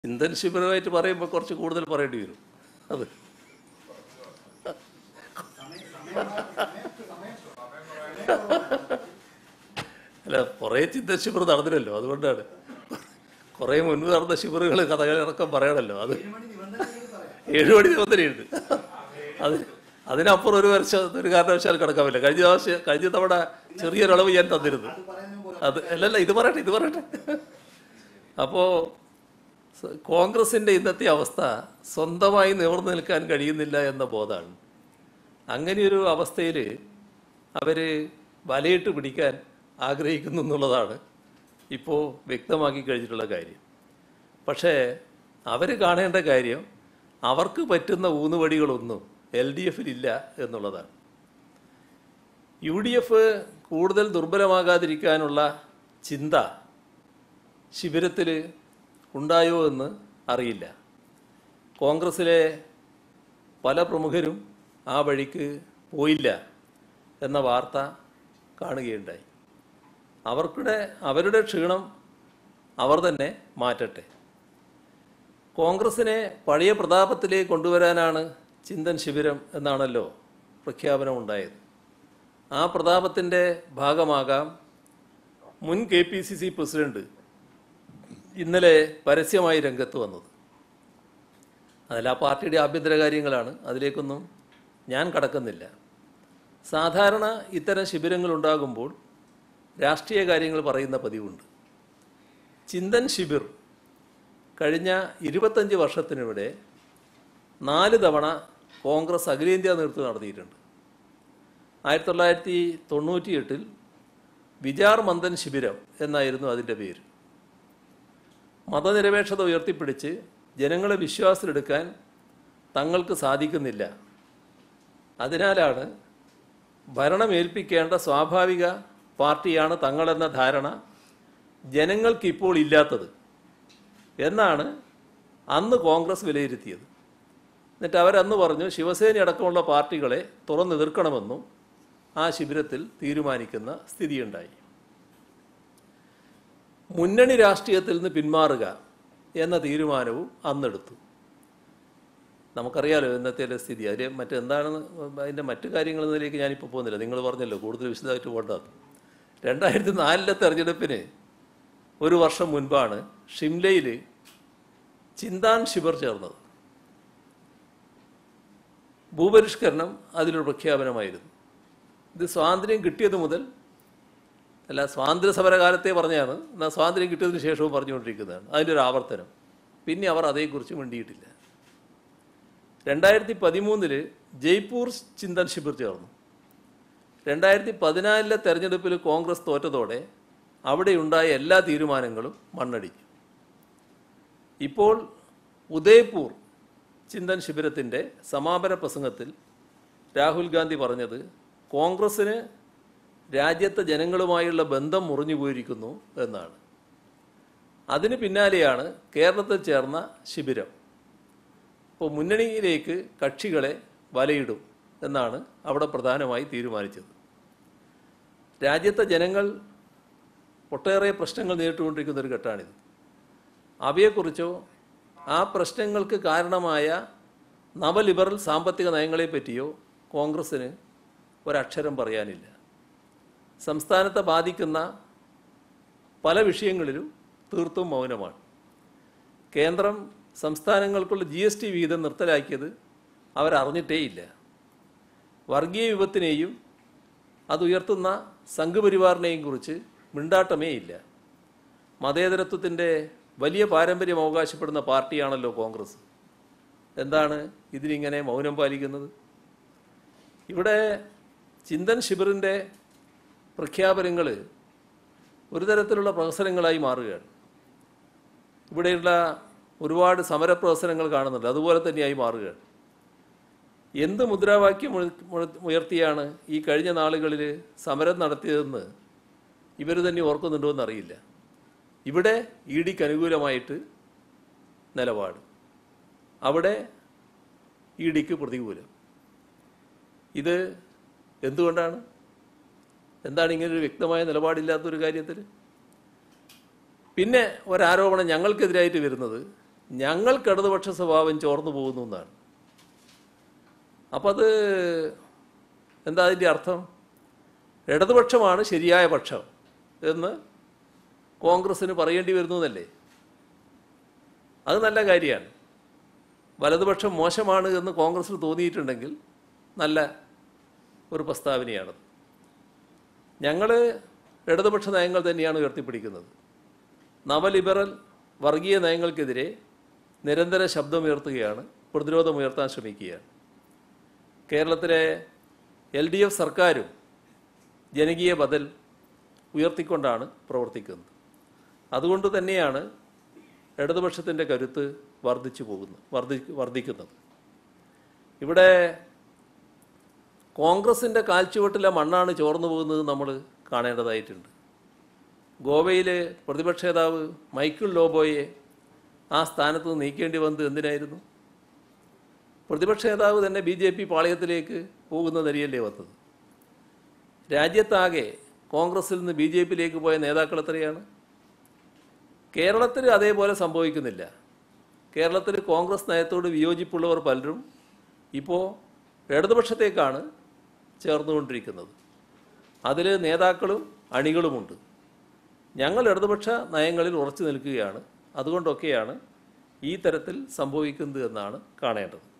ചിന്തൻ ശിബിരമായിട്ട് പറയുമ്പോൾ കുറച്ച് കൂടുതൽ പറയേണ്ടി വരും അത് അല്ല കുറേ ചിന്തൻ ശിബിർ നടന്നില്ലല്ലോ അതുകൊണ്ടാണ് കുറേ മുൻപ് നടന്ന ശിബിറുകൾ കഥകളടക്കം പറയണല്ലോ അത് ഏഴ് മണി നിബന്ധനയുണ്ട് അത് അതിനപ്പുറം ഒരു വർഷം ഒരു കാരണവശാൽ കിടക്കാൻ പറ്റില്ല കഴിഞ്ഞ പ്രാവശ്യം കഴിഞ്ഞ തവണ ചെറിയൊരളവ് ഞാൻ തന്നിരുന്നു അത് അല്ലല്ല ഇത് പറയട്ടെ ഇത് പറയട്ടെ അപ്പോൾ സ- കോൺഗ്രസിൻ്റെ ഇന്നത്തെ അവസ്ഥ സ്വന്തമായി നിവർന്നു നിൽക്കാൻ കഴിയുന്നില്ല എന്ന ബോധമാണ് അങ്ങനെയൊരു അവസ്ഥയിൽ അവർ വലയിട്ട് പിടിക്കാൻ ആഗ്രഹിക്കുന്നു എന്നുള്ളതാണ് ഇപ്പോൾ വ്യക്തമാക്കി കഴിഞ്ഞിട്ടുള്ള കാര്യം പക്ഷേ അവർ കാണേണ്ട കാര്യം അവർക്ക് പറ്റുന്ന ഊന്നുവടികളൊന്നും എൽ ഡി എഫിലില്ല എന്നുള്ളതാണ് യു ഡി എഫ് കൂടുതൽ ദുർബലമാകാതിരിക്കാനുള്ള ചിന്ത ശിബിരത്തിൽ ഉണ്ടായോ എന്ന് അറിയില്ല കോൺഗ്രസ്സിലെ പല പ്രമുഖരും ആ വഴിക്ക് പോയില്ല എന്ന വാർത്ത കാണുകയുണ്ടായി അവർക്കുടെ അവരുടെ ക്ഷീണം അവർ തന്നെ മാറ്റട്ടെ കോൺഗ്രസിനെ പഴയ പ്രതാപത്തിലേക്ക് കൊണ്ടുവരാനാണ് ചിന്തൻ ശിബിരം എന്നാണല്ലോ പ്രഖ്യാപനം ഉണ്ടായത് ആ പ്രതാപത്തിൻ്റെ ഭാഗമാകാം മുൻ K P C C president ഇന്നലെ പരസ്യമായി രംഗത്ത് വന്നത് അതിൽ ആ പാർട്ടിയുടെ ആഭ്യന്തര കാര്യങ്ങളാണ് അതിലേക്കൊന്നും ഞാൻ കടക്കുന്നില്ല സാധാരണ ഇത്തരം ശിബിരങ്ങൾ ഉണ്ടാകുമ്പോൾ രാഷ്ട്രീയ കാര്യങ്ങൾ പറയുന്ന പതിവുണ്ട് ചിന്തൻ ശിബിർ കഴിഞ്ഞ ഇരുപത്തഞ്ച് വർഷത്തിനിവിടെ നാല് തവണ കോൺഗ്രസ് അഖിലേന്ത്യാ നേതൃത്വം നടത്തിയിട്ടുണ്ട് ആയിരത്തി തൊള്ളായിരത്തി തൊണ്ണൂറ്റിയെട്ടിൽ വിചാർ മന്ദൻ ശിബിരം എന്നായിരുന്നു അതിൻ്റെ പേര് മതനിരപേക്ഷത ഉയർത്തിപ്പിടിച്ച് ജനങ്ങളെ വിശ്വാസത്തിലെടുക്കാൻ തങ്ങൾക്ക് സാധിക്കുന്നില്ല അതിനാലാണ് ഭരണമേൽപ്പിക്കേണ്ട സ്വാഭാവിക പാർട്ടിയാണ് തങ്ങളെന്ന ധാരണ ജനങ്ങൾക്കിപ്പോൾ ഇല്ലാത്തത് എന്നാണ് അന്ന് കോൺഗ്രസ് വിലയിരുത്തിയത് എന്നിട്ട് അവരന്ന് പറഞ്ഞു ശിവസേന അടക്കമുള്ള പാർട്ടികളെ തുറന്നെതിർക്കണമെന്നും ആ ശിബിരത്തിൽ തീരുമാനിക്കുന്ന സ്ഥിതിയുണ്ടായി മുന്നണി രാഷ്ട്രീയത്തിൽ നിന്ന് പിന്മാറുക എന്ന തീരുമാനവും അന്നെടുത്തു നമുക്കറിയാലോ ഇന്നത്തെ സ്ഥിതി അതിൽ മറ്റെന്താണെന്ന് അതിൻ്റെ മറ്റു കാര്യങ്ങളിലേക്ക് ഞാനിപ്പോൾ പോകുന്നില്ല നിങ്ങൾ പറഞ്ഞല്ലോ കൂടുതൽ വിശദമായിട്ട് പോകേണ്ടത് രണ്ടായിരത്തി നാലിലെ തെരഞ്ഞെടുപ്പിന് ഒരു വർഷം മുൻപാണ് ഷിംലയിൽ ചിന്താൻ ശിബർ ചേർന്നത് ഭൂപരിഷ്കരണം അതിലൊരു പ്രഖ്യാപനമായിരുന്നു ഇത് സ്വാതന്ത്ര്യം കിട്ടിയത് മുതൽ അല്ല സ്വാതന്ത്ര്യ സമരകാലത്തെ പറഞ്ഞാണ് എന്നാൽ സ്വാതന്ത്ര്യം കിട്ടിയതിന് ശേഷവും പറഞ്ഞുകൊണ്ടിരിക്കുന്നതാണ് അതിൻ്റെ ഒരു ആവർത്തനം പിന്നെ അവർ അതേക്കുറിച്ച് മിണ്ടിയിട്ടില്ല രണ്ടായിരത്തി പതിമൂന്നില് ജയ്പൂർ ചിന്തൻ ശിബിർ ചേർന്നു രണ്ടായിരത്തി പതിനാലിലെ തെരഞ്ഞെടുപ്പിൽ കോൺഗ്രസ് തോറ്റതോടെ അവിടെയുണ്ടായ എല്ലാ തീരുമാനങ്ങളും മണ്ണടിച്ചു ഇപ്പോൾ ഉദയ്പൂർ ചിന്തൻ ശിബിരത്തിൻ്റെ സമാപന പ്രസംഗത്തിൽ രാഹുൽ ഗാന്ധി പറഞ്ഞത് കോൺഗ്രസ്സിന് രാജ്യത്തെ ജനങ്ങളുമായുള്ള ബന്ധം മുറിഞ്ഞു പോയിരിക്കുന്നു എന്നാണ് അതിന് പിന്നാലെയാണ് കേരളത്തിൽ ചേർന്ന ശിബിരം ഇപ്പോൾ മുന്നണിയിലേക്ക് കക്ഷികളെ വലയിടും എന്നാണ് അവിടെ പ്രധാനമായി തീരുമാനിച്ചത് രാജ്യത്തെ ജനങ്ങൾ ഒട്ടേറെ പ്രശ്നങ്ങൾ നേരിട്ടുകൊണ്ടിരിക്കുന്ന ഒരു ഘട്ടമാണിത് അവയെക്കുറിച്ചോ ആ പ്രശ്നങ്ങൾക്ക് കാരണമായ നവലിബറൽ സാമ്പത്തിക നയങ്ങളെ പറ്റിയോ കോൺഗ്രസ്സിന് ഒരക്ഷരം പറയാനില്ല സംസ്ഥാനത്തെ ബാധിക്കുന്ന പല വിഷയങ്ങളിലും തീർത്തും മൗനമാണ് കേന്ദ്രം സംസ്ഥാനങ്ങൾക്കുള്ള ജി എസ് ടി വിഹിതം നിർത്തലാക്കിയത് അവരറിഞ്ഞിട്ടേയില്ല വർഗീയ വിപത്തിനെയും അതുയർത്തുന്ന സംഘപരിവാറിനെയും കുറിച്ച് മിണ്ടാട്ടമേ ഇല്ല മതേതരത്വത്തിൻ്റെ വലിയ പാരമ്പര്യം അവകാശപ്പെടുന്ന പാർട്ടിയാണല്ലോ കോൺഗ്രസ് എന്താണ് ഇതിനിങ്ങനെ മൗനം പാലിക്കുന്നത് ഇവിടെ ചിന്തൻ ശിബിറിൻ്റെ പ്രഖ്യാപനങ്ങൾ ഒരു തരത്തിലുള്ള പ്രഹസനങ്ങളായി മാറുകയാണ് ഇവിടെയുള്ള ഒരുപാട് സമരപ്രഹസനങ്ങൾ കാണുന്നുണ്ട് അതുപോലെ തന്നെയായി മാറുകയാണ് എന്ത് മുദ്രാവാക്യം മുഴ- മുഴ- ഉയർത്തിയാണ് ഈ കഴിഞ്ഞ നാളുകളിൽ സമരം നടത്തിയതെന്ന് ഇവർ തന്നെ ഓർക്കുന്നുണ്ടോ എന്നറിയില്ല ഇവിടെ ഇ ഡിക്ക് അനുകൂലമായിട്ട് നിലപാട് അവിടെ ഇ ഡിക്ക് പ്രതികൂലം ഇത് എന്തുകൊണ്ടാണ് എന്താണ് ഇങ്ങനെ ഒരു വ്യക്തമായ നിലപാടില്ലാത്തൊരു കാര്യത്തിൽ പിന്നെ ഒരാരോപണം ഞങ്ങൾക്കെതിരായിട്ട് വരുന്നത് ഞങ്ങൾക്ക് ഇടതുപക്ഷ സ്വഭാവം ചോർന്നു പോകുന്നു എന്നാണ് അപ്പം അത് എന്താ അതിൻ്റെ അർത്ഥം ഇടതുപക്ഷമാണ് ശരിയായ പക്ഷം എന്ന് കോൺഗ്രസ്സിന് പറയേണ്ടി വരുന്നു എന്നല്ലേ അത് നല്ല കാര്യമാണ് വലതുപക്ഷം മോശമാണ് എന്ന് കോൺഗ്രസ്സിന് തോന്നിയിട്ടുണ്ടെങ്കിൽ നല്ല ഒരു പ്രസ്താവനയാണ് ഞങ്ങൾ ഇടതുപക്ഷ നയങ്ങൾ തന്നെയാണ് ഉയർത്തിപ്പിടിക്കുന്നത് നവലിബറൽ വർഗീയ നയങ്ങൾക്കെതിരെ നിരന്തര ശബ്ദമുയർത്തുകയാണ് പ്രതിരോധമുയർത്താൻ ശ്രമിക്കുകയാണ് കേരളത്തിലെ എൽ ഡി എഫ് സർക്കാരും ജനകീയ ബദൽ ഉയർത്തിക്കൊണ്ടാണ് പ്രവർത്തിക്കുന്നത് അതുകൊണ്ട് തന്നെയാണ് ഇടതുപക്ഷത്തിൻ്റെ കരുത്ത് വർദ്ധിച്ചു പോകുന്നത് വർദ്ധി വർദ്ധിക്കുന്നത് ഇവിടെ കോൺഗ്രസിൻ്റെ കാൽച്ചുവട്ടിലെ മണ്ണാണ് ചോർന്നു പോകുന്നത് നമ്മൾ കാണേണ്ടതായിട്ടുണ്ട് ഗോവയിൽ പ്രതിപക്ഷ നേതാവ് മൈക്കിൾ ലോബോയെ ആ സ്ഥാനത്ത് നിന്ന് നീക്കേണ്ടി വന്നത് എന്തിനായിരുന്നു പ്രതിപക്ഷ നേതാവ് തന്നെ ബി ജെ പി പാളയത്തിലേക്ക് പോകുന്ന നിലയല്ലേ വന്നത് രാജ്യത്താകെ കോൺഗ്രസിൽ നിന്ന് ബി ജെ പിയിലേക്ക് പോയ നേതാക്കൾ എത്രയാണ് കേരളത്തിൽ അതേപോലെ സംഭവിക്കുന്നില്ല കേരളത്തിൽ കോൺഗ്രസ് നയത്തോട് വിയോജിപ്പുള്ളവർ പലരും ഇപ്പോൾ ഇടതുപക്ഷത്തേക്കാണ് ചേർന്നുകൊണ്ടിരിക്കുന്നത് അതിൽ നേതാക്കളും അണികളുമുണ്ട് ഞങ്ങൾ ഇടതുപക്ഷ നയങ്ങളിൽ ഉറച്ചു നിൽക്കുകയാണ് അതുകൊണ്ടൊക്കെയാണ് ഈ തരത്തിൽ സംഭവിക്കുന്നത് എന്നാണ് കാണേണ്ടത്